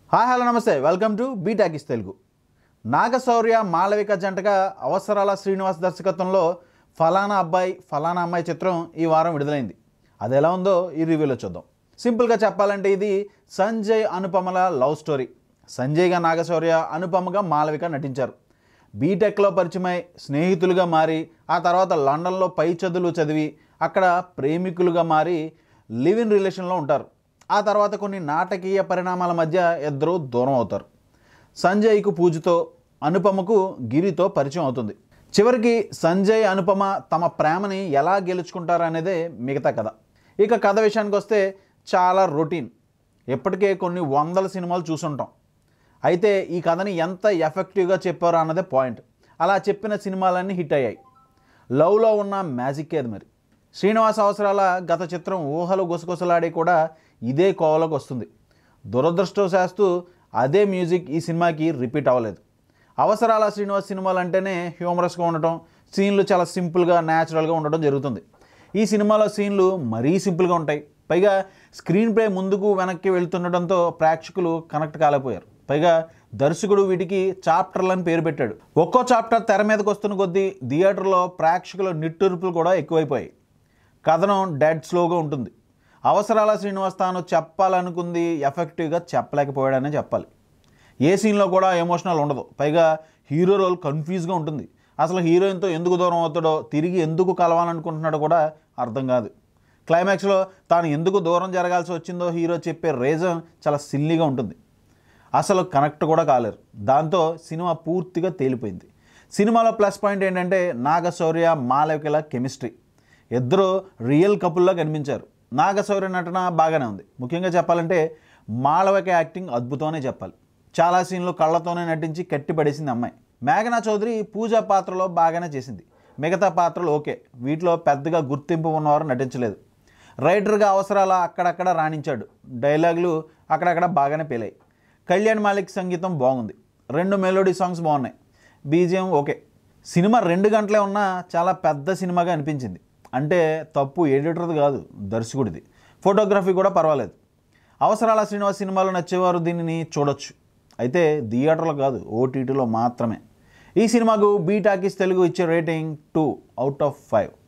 hi hello నమస్తే welcome to B Talkies Telugu Naga Shaurya Malavika జంటగా అవసరాల శ్రీనివాస్ దర్శకత్వంలో ఫలానా అబ్బాయి ఫలానా అమ్మాయి చిత్రం ఈ వారం విడుదలైంది అది ఎలా ఉందో ఈ రివ్యూలో చూద్దాం సింపుల్గా చెప్పాలంటే ఇది సంజయ్ అనుపమల లవ్ స్టోరీ సంజయ్గా నాగశౌర్య అనుపమగా మాళవిక నటించారు బీటెక్లో పరిచయమై స్నేహితులుగా మారి ఆ తర్వాత లండన్లో పై చదువులు చదివి అక్కడ ప్రేమికులుగా మారి లివ్ ఇన్ రిలేషన్లో ఉంటారు ఆ తర్వాత కొన్ని నాటకీయ పరిణామాల మధ్య ఇద్దరు దూరం అవుతారు సంజయ్కు పూజతో అనుపమకు గిరితో పరిచయం అవుతుంది చివరికి సంజయ్ అనుపమ తమ ప్రేమని ఎలా గెలుచుకుంటారు అనేదే మిగతా కథ ఇక కథ విషయానికి వస్తే చాలా రొటీన్ ఇప్పటికే కొన్ని వందల సినిమాలు చూసుంటాం అయితే ఈ కథని ఎంత ఎఫెక్టివ్గా చెప్పారో అన్నదే పాయింట్ అలా చెప్పిన సినిమాలన్నీ హిట్ అయ్యాయి లవ్లో ఉన్న మ్యాజిక్ అది మరి శ్రీనివాస్ అవసరాల గత చిత్రం ఊహలు గుసగుసలాడి కూడా ఇదే కోవలోకి వస్తుంది దురదృష్టవశాస్తూ అదే మ్యూజిక్ ఈ సినిమాకి రిపీట్ అవ్వలేదు అవసరాల శ్రీనివాస్ సినిమాలు అంటేనే హ్యూమరస్గా ఉండటం సీన్లు చాలా సింపుల్గా న్యాచురల్గా ఉండటం జరుగుతుంది ఈ సినిమాలో సీన్లు మరీ సింపుల్గా ఉంటాయి పైగా స్క్రీన్ ప్లే ముందుకు వెనక్కి వెళ్తుండటంతో ప్రేక్షకులు కనెక్ట్ కాలేకపోయారు పైగా దర్శకుడు వీటికి చాప్టర్లని పేరు పెట్టాడు ఒక్కో చాప్టర్ తెర మీదకి వస్తున్న కొద్దీ థియేటర్లో ప్రేక్షకుల నిట్టూర్పులు కూడా ఎక్కువైపోయాయి కథనం డెడ్ స్లోగా ఉంటుంది అవసరాల శ్రీనివాస్ తాను చెప్పాలనుకుంది ఎఫెక్టివ్గా చెప్పలేకపోయాడనే చెప్పాలి ఏ సీన్లో కూడా ఎమోషనల్ ఉండదు పైగా హీరో రోల్ కన్ఫ్యూజ్గా ఉంటుంది అసలు హీరోయిన్తో ఎందుకు దూరం అవుతాడో తిరిగి ఎందుకు కలవాలనుకుంటున్నాడో కూడా అర్థం కాదు క్లైమాక్స్లో తాను ఎందుకు దూరం జరగాల్సి వచ్చిందో హీరో చెప్పే రీజన్ చాలా సిల్లీగా ఉంటుంది అసలు కనెక్ట్ కూడా కాలేరు దాంతో సినిమా పూర్తిగా తేలిపోయింది సినిమాలో ప్లస్ పాయింట్ ఏంటంటే నాగశౌర్య మాలవికల కెమిస్ట్రీ ఇద్దరు రియల్ కపుల్లా కనిపించారు నాగశౌర్య నటన బాగానే ఉంది ముఖ్యంగా చెప్పాలంటే మాళవిక యాక్టింగ్ అద్భుతమనే చెప్పాలి చాలా సీన్లు కళ్ళతోనే నటించి కట్టిపడేసింది అమ్మాయి మేఘనా చౌదరి పూజా పాత్రలో బాగానే చేసింది మిగతా పాత్రలు ఓకే వీటిలో పెద్దగా గుర్తింపు ఉన్నవారు నటించలేదు రైటర్గా అవసరాల అక్కడక్కడ రాణించాడు డైలాగులు అక్కడక్కడ బాగానే పేలాయి కళ్యాణ్ మాలిక్ సంగీతం బాగుంది రెండు మెలోడీ సాంగ్స్ బాగున్నాయి బీజిఎం ఓకే సినిమా రెండు గంటలే ఉన్నా చాలా పెద్ద సినిమాగా అనిపించింది అంటే తప్పు ఎడిటర్ది కాదు దర్శకుడిది ఫోటోగ్రఫీ కూడా పర్వాలేదు అవసరాల శ్రీనివాస్ సినిమాలు నచ్చేవారు దీనిని చూడొచ్చు అయితే థియేటర్లో కాదు ఓటీటీలో మాత్రమే ఈ సినిమాకు బీ టాకీస్ తెలుగు ఇచ్చే rating two out of five